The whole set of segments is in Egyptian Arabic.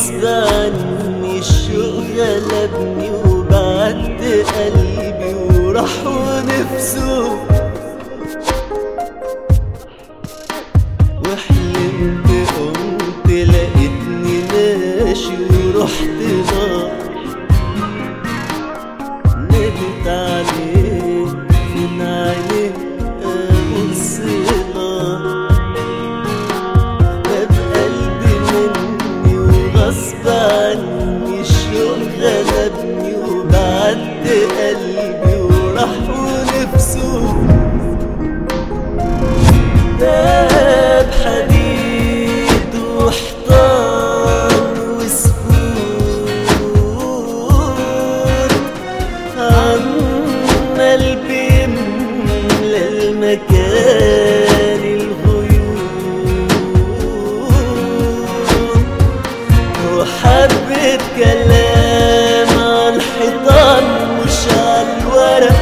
غصب عني الشوق غلبني وبعد قلبي وراح ونفسه وحلمت قمت لقيتني ماشي ورحت نار نادت عليك فين عينيك ابص نار ده بقلبي مني وغصب عني الشوق غلبني وبعد قلبي وراح ونفسه باب حديد وحيطان وسكوت عمال بيملى المكان الغيوم وحبة كلام عن حيطان مش عالورق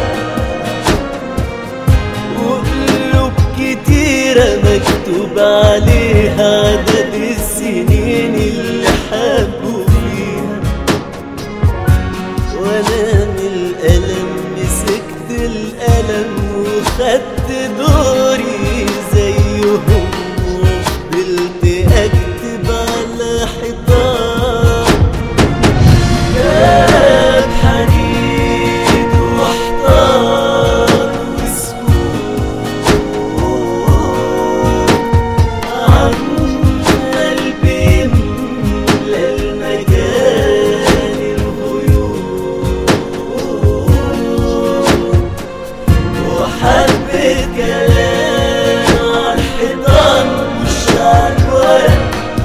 وقلوب كتيرة مكتوب عليها عدد السنين اللي حبوا فيها وانا من الألم مسكت الألم وخدت دوري زيهم وفضلت أكتب على حيطان باب حديد وحيطان وسكوت عمال بيملى المكان الغيوم وحبة كلام عن حيطان مش عالورق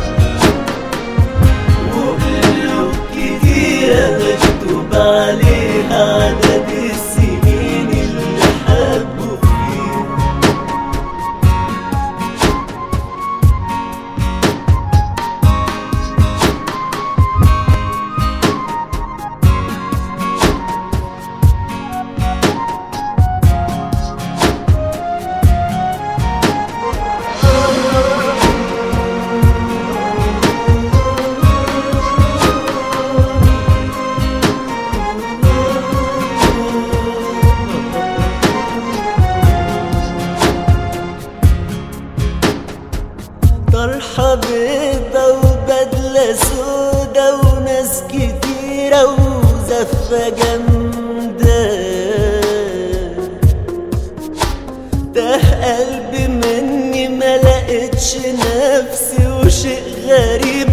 وقلوب كتيرة مكتوب عليها عدد السنين اللي حبوا فيها طرحة بيضة وبدلة سودا وناس كتيرة وزفة جامدة تاه قلبي مني ما لقيتش نفسي وشيء غريب